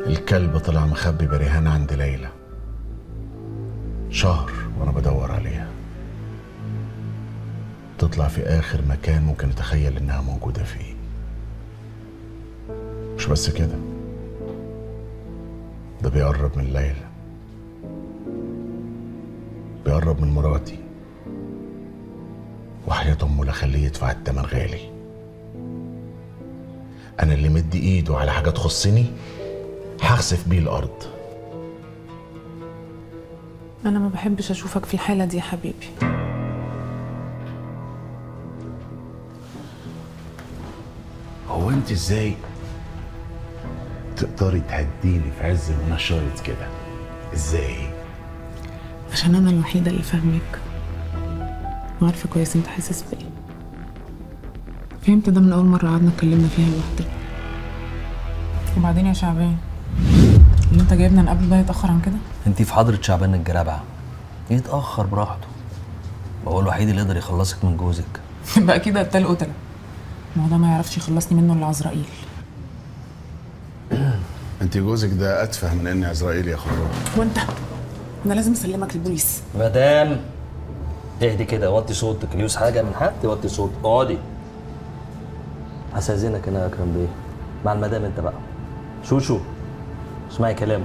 الكلب طلع مخبي برهان عند ليلى شهر وانا بدور عليها تطلع في اخر مكان ممكن اتخيل انها موجوده فيه مش بس كده ده بيقرب من ليلى بيقرب من مراتي وحياة أمه لا خليه يدفع التمن غالي أنا اللي مدي إيده على حاجة تخصني هخسف بيه الأرض انا ما بحبش اشوفك في الحاله دي يا حبيبي هو أنت إزاي تقدري تهديني في عز ما أنا شايط كده إزاي؟ عشان انا الوحيده اللي فاهمك وعارفه كويس انت حاسس بايه فهمت ده من اول مره قعدنا اتكلمنا فيها لوحدنا وبعدين يا شعبان اللي انت جايبنا نقابل ده يتاخر عن كده انت في حضرة شعبان الجرابعة يتأخر براحته هو الوحيد اللي يقدر يخلصك من جوزك يبقى اكيد قتال قتله ما هو ده ما يعرفش يخلصني منه الا عزرائيل أنت جوزك ده أتفه من إن عزرائيل يا خراب وانت انا لازم اسلمك للبوليس مدام اهدي كده وطي صوتك اللي يوز حاجة من حد وطي صوتك اقعدي هستأذنك انا يا اكرم بيه مع المدام انت بقى شوشو اسمعي كلامه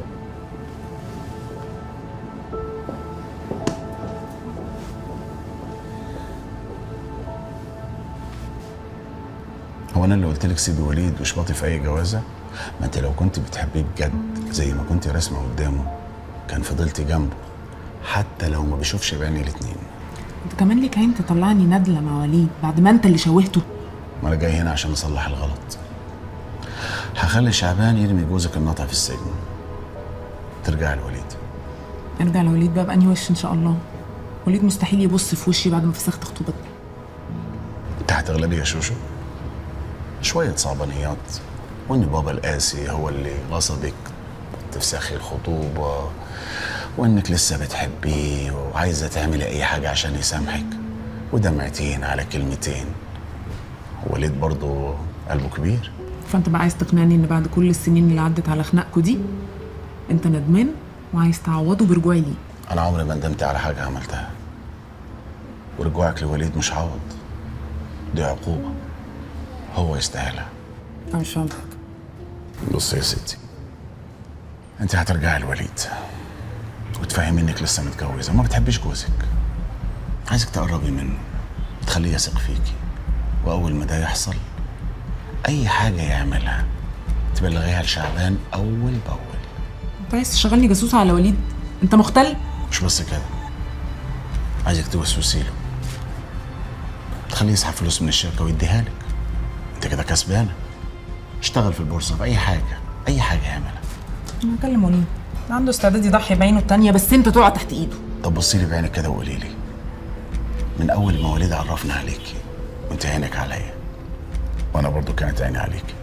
هو انا اللي قلت لك سيبي وليد واشبطي في اي جوازه ما انت لو كنت بتحبيه بجد زي ما كنت راسمه قدامه كان فضلتي جنبه حتى لو ما بيشوفش بعيني الاتنين انت كمان ليك عين تطلعني ندله مع وليد بعد ما انت اللي شوهته ما انا جاي هنا عشان اصلح الغلط هخلي شعبان يرمي جوزك النطع في السجن ترجع لوليد ارجع لوليد بقى بأني وش ان شاء الله وليد مستحيل يبص في وشي بعد ما فسخت خطوبتنا انت هتغلبي يا شوشو شويه صعبانيات وان بابا القاسي هو اللي غصبك تفسخي الخطوبه وانك لسه بتحبيه وعايزه تعملي اي حاجه عشان يسامحك ودمعتين على كلمتين وليد برضه قلبه كبير فانت بقى عايز تقنعني ان بعد كل السنين اللي عدت على خناقكوا دي انت ندمان وعايز تعوضه برجوعي ليه انا عمري ما ندمت على حاجه عملتها ورجوعك لوليد مش عوض دي عقوبه هو يستاهلها انا مش فاهمك بص يا ستي انت هترجعي لوليد وتفهمي انك لسه متجوزه وما بتحبيش جوزك عايزك تقربي منه وتخليه يثق فيكي واول ما ده يحصل اي حاجه يعملها تبلغيها لشعبان اول باول انت عايز تشغلني جاسوسه على وليد انت مختل مش بس كده عايزك توسوسي له تخليه يسحب فلوس من الشركه ويديها لك انت كده كسبانه اشتغل في البورصه في اي حاجه اي حاجه يعملها انا هكلم وليد عنده استعداد يضحي بعينه التانية بس انت تقع تحت ايده طب بصي لي بعينك كده وقولي لي من اول ما وليد عرفنا عليكي وانت عينك عليا وانا برضو كانت عيني عليكي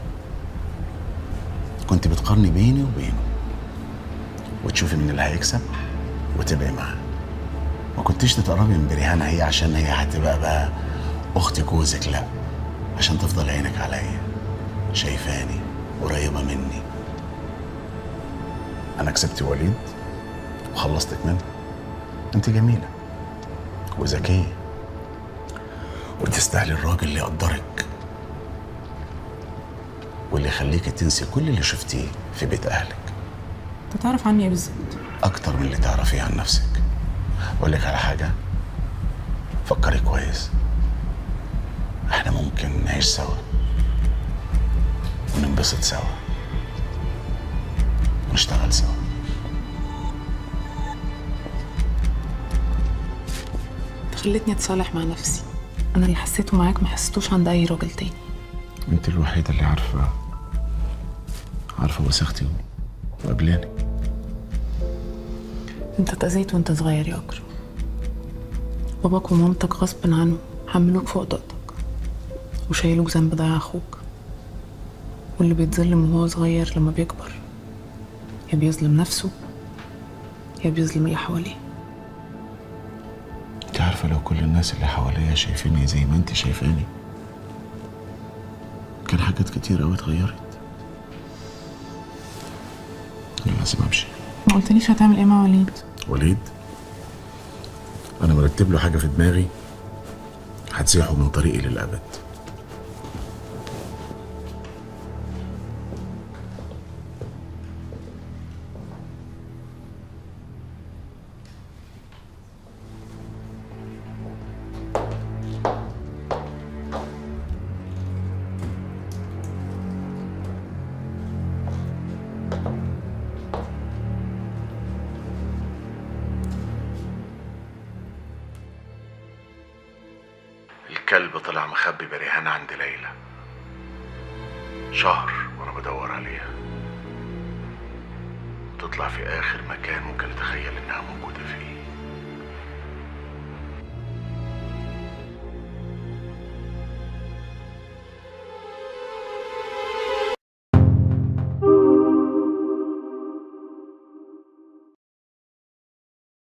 كنت بتقارني بيني وبينه وتشوفي مين اللي هيكسب وتبقي معاه ما كنتيش تتقربي من بريهان هي عشان هي هتبقى بقى اخت جوزك لا عشان تفضل عينك عليا شايفاني قريبه مني انا كسبت وليد وخلصتك منه انت جميله وذكيه وتستاهلي الراجل اللي يقدرك واللي يخليك تنسي كل اللي شفتيه في بيت اهلك انت تعرف عني ايه بالظبط اكتر من اللي تعرفيه عن نفسك اقول لك على حاجه فكري كويس احنا ممكن نعيش سوا وننبسط سوا ونشتغل سوا انت خلتني اتصالح مع نفسي انا اللي حسيته معاك ما حسيتوش عند اي راجل تاني انت الوحيده اللي عارفه عارفه وسختي وقبلاني انت اتأذيت وانت صغير يا اكرم باباك ومامتك غصب عنهم حملوك فوق طاقتك وشايلوك ذنب ضياع اخوك واللي بيتظلم وهو صغير لما بيكبر يا بيظلم نفسه يا بيظلم اللي حواليه انت عارفه لو كل الناس اللي حواليا شايفيني زي ما انت شايفاني كان حاجات كتير قوي اتغيرت لازم امشي ما قلتليش هتعمل ايه مع وليد وليد انا مرتب له حاجه في دماغي هتزيحه من طريقي للابد الكلب طلع مخبي برهان عند ليلى شهر وانا بدور عليها تطلع في اخر مكان ممكن اتخيل انها موجوده فيه